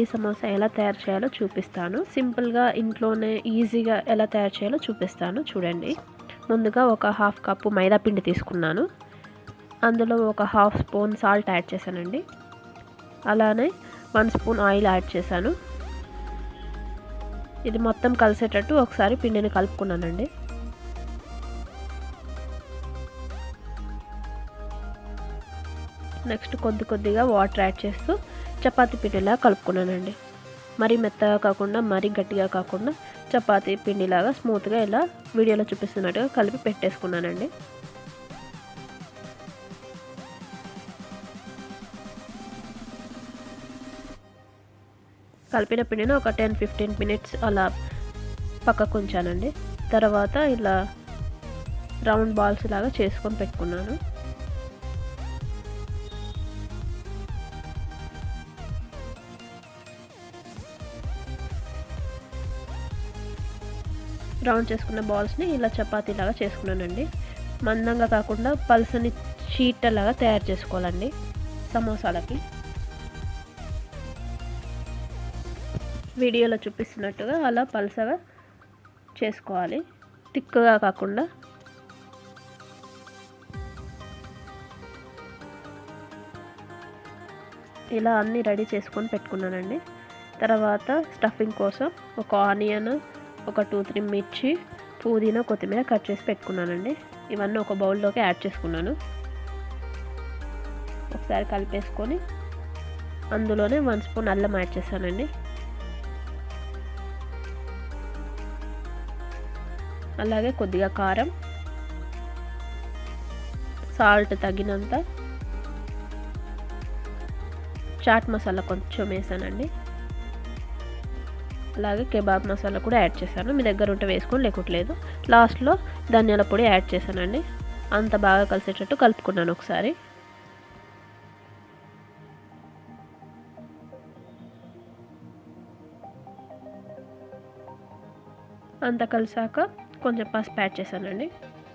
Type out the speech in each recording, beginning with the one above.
సమోసా ఎలా తయారు చేయాలో చూపిస్తాను సింపుల్గా ఇంట్లోనే ఈజీగా ఎలా తయారు చేయాలో చూపిస్తాను చూడండి ముందుగా ఒక హాఫ్ కప్పు మైదా పిండి తీసుకున్నాను అందులో ఒక హాఫ్ స్పూన్ సాల్ట్ యాడ్ చేశానండి అలానే వన్ స్పూన్ ఆయిల్ యాడ్ చేశాను ఇది మొత్తం కలిసేటట్టు ఒకసారి పిండిని కలుపుకున్నానండి నెక్స్ట్ కొద్ది కొద్దిగా వాటర్ యాడ్ చేస్తూ చపాతీ పిండిలా కలుపుకున్నానండి మరీ మెత్తగా కాకుండా మరీ గట్టిగా కాకుండా చపాతీ పిండిలాగా స్మూత్గా ఇలా వీడియోలో చూపిస్తున్నట్టుగా కలిపి పెట్టేసుకున్నానండి కలిపిన పిండిని ఒక టెన్ ఫిఫ్టీన్ మినిట్స్ అలా పక్కకు ఉంచానండి తర్వాత ఇలా రౌండ్ బాల్స్ లాగా చేసుకొని పెట్టుకున్నాను రౌండ్ చేసుకున్న బాల్స్ని ఇలా చపాతీలాగా చేసుకున్నానండి మందంగా కాకుండా పల్సని షీట్ లాగా తయారు చేసుకోవాలండి సమోసాలకి వీడియోలో చూపిస్తున్నట్టుగా అలా పల్సగా చేసుకోవాలి తిక్కుగా కాకుండా ఇలా అన్నీ రెడీ చేసుకొని పెట్టుకున్నానండి తర్వాత స్టఫింగ్ కోసం ఒక ఆనియన్ ఒక టూ త్రీ మిర్చి పుదీనా కొత్తిమీర కట్ చేసి పెట్టుకున్నానండి ఇవన్నీ ఒక బౌల్లోకి యాడ్ చేసుకున్నాను ఒకసారి కలిపేసుకొని అందులోనే వన్ స్పూన్ అల్లం యాడ్ చేశానండి అలాగే కొద్దిగా కారం సాల్ట్ తగినంత చాట్ మసాలా కొంచెం వేసానండి అలాగే కెబాబ్ మసాలా కూడా యాడ్ చేశాను మీ దగ్గర ఉంటే వేసుకొని లేకుంటలేదు లాస్ట్లో ధనియాల పొడి యాడ్ చేశానండి అంత బాగా కలిసేటట్టు కలుపుకున్నాను ఒకసారి అంత కలిసాక కొంచెం పసుపు యాడ్ చేశానండి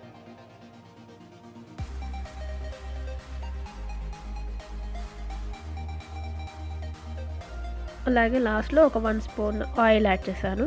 అలాగే లాస్ట్లో ఒక వన్ స్పూన్ ఆయిల్ యాడ్ చేశాను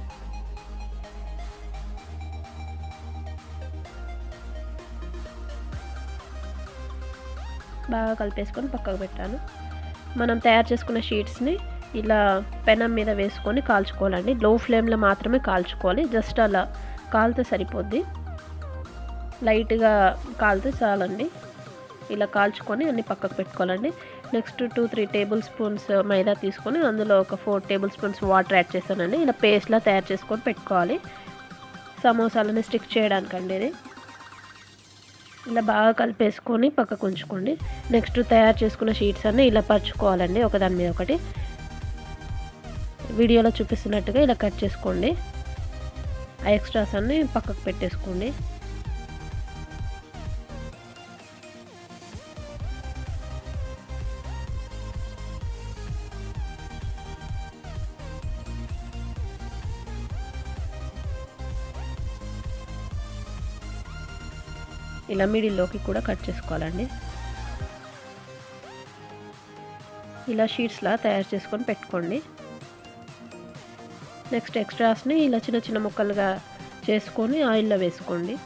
బాగా కలిపేసుకొని పక్కకు పెట్టాను మనం తయారు చేసుకున్న షీట్స్ని ఇలా పెనం మీద వేసుకొని కాల్చుకోవాలండి లో ఫ్లేమ్లో మాత్రమే కాల్చుకోవాలి జస్ట్ అలా కాలితే సరిపోద్ది లైట్గా కాలితే చాలండి ఇలా కాల్చుకొని అన్ని పక్కకు పెట్టుకోవాలండి next two three tablespoons maida తీసుకొని అందులో ఒక four tablespoons water add చేశానండి ఇలా పేస్ట్లా తయారు చేసుకొని పెట్టుకోవాలి సమోసాలని స్టిక్ చేయడానికండి ఇది ఇలా బాగా కలిపేసుకొని పక్కకు ఉంచుకోండి నెక్స్ట్ తయారు చేసుకున్న షీట్స్ అన్నీ ఇలా పరుచుకోవాలండి ఒకదాని మీద ఒకటి వీడియోలో చూపిస్తున్నట్టుగా ఇలా కట్ చేసుకోండి ఆ ఎక్స్ట్రాస్ అన్నీ పక్కకు పెట్టేసుకోండి ఇలా మిడిల్లోకి కూడా కట్ చేసుకోవాలండి ఇలా షీట్స్లా తయారు చేసుకొని పెట్టుకోండి నెక్స్ట్ ఎక్స్ట్రాస్ని ఇలా చిన్న చిన్న ముక్కలుగా చేసుకొని ఆయిల్లో వేసుకోండి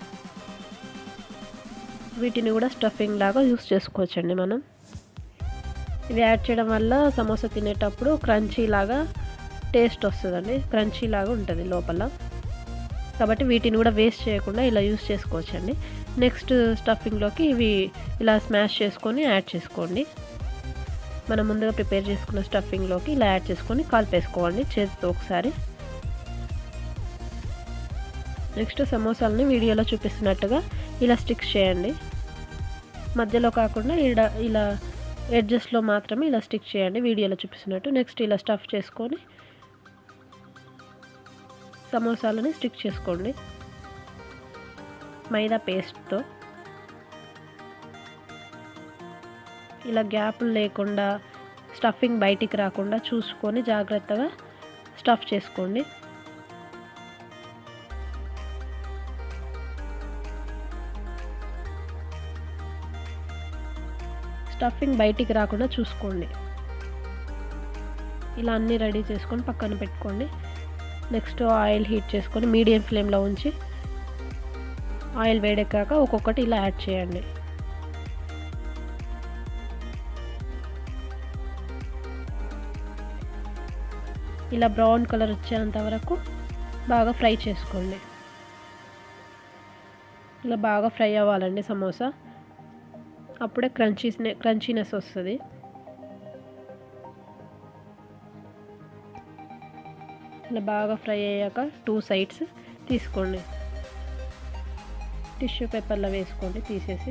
వీటిని కూడా స్టఫింగ్ లాగా యూస్ చేసుకోవచ్చండి మనం ఇవి యాడ్ చేయడం వల్ల సమోసా తినేటప్పుడు క్రంచీ లాగా టేస్ట్ వస్తుందండి క్రంచీ లాగా ఉంటుంది లోపల కాబట్టి వీటిని కూడా వేస్ట్ చేయకుండా ఇలా యూస్ చేసుకోవచ్చండి నెక్స్ట్ స్టఫింగ్లోకి ఇవి ఇలా స్మాష్ చేసుకొని యాడ్ చేసుకోండి మనం ముందుగా ప్రిపేర్ చేసుకున్న స్టఫింగ్లోకి ఇలా యాడ్ చేసుకొని కలిపేసుకోండి చేతితో ఒకసారి నెక్స్ట్ సమోసాలని వీడియోలో చూపిస్తున్నట్టుగా ఇలా స్టిక్స్ చేయండి మధ్యలో కాకుండా ఇలా ఇలా ఎడ్జస్ట్లో మాత్రమే ఇలా స్టిక్ చేయండి వీడియోలో చూపిస్తున్నట్టు నెక్స్ట్ ఇలా స్టఫ్ చేసుకొని సమోసాలని స్టిక్ చేసుకోండి మైదా పేస్ట్తో ఇలా గ్యాప్లు లేకుండా స్టఫింగ్ బయటికి రాకుండా చూసుకొని జాగ్రత్తగా స్టఫ్ చేసుకోండి స్టఫింగ్ బయటికి రాకుండా చూసుకోండి ఇలా అన్నీ రెడీ చేసుకొని పక్కన పెట్టుకోండి నెక్స్ట్ ఆయిల్ హీట్ చేసుకొని మీడియం ఫ్లేమ్లో ఉంచి ఆయిల్ వేడెక్కాక ఒక్కొక్కటి ఇలా యాడ్ చేయండి ఇలా బ్రౌన్ కలర్ వచ్చేంత వరకు బాగా ఫ్రై చేసుకోండి ఇలా బాగా ఫ్రై అవ్వాలండి సమోసా అప్పుడే క్రంచీస్నే క్రంచీనెస్ వస్తుంది ఇలా బాగా ఫ్రై అయ్యాక టూ సైడ్స్ తీసుకోండి టిష్యూ పేపర్లో వేసుకోండి తీసేసి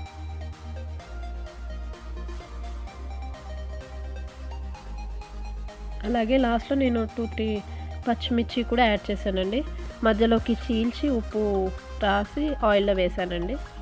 అలాగే లాస్ట్లో నేను టూ త్రీ పచ్చిమిర్చి కూడా యాడ్ చేశానండి మధ్యలోకి చీల్చి ఉప్పు రాసి ఆయిల్లో వేసానండి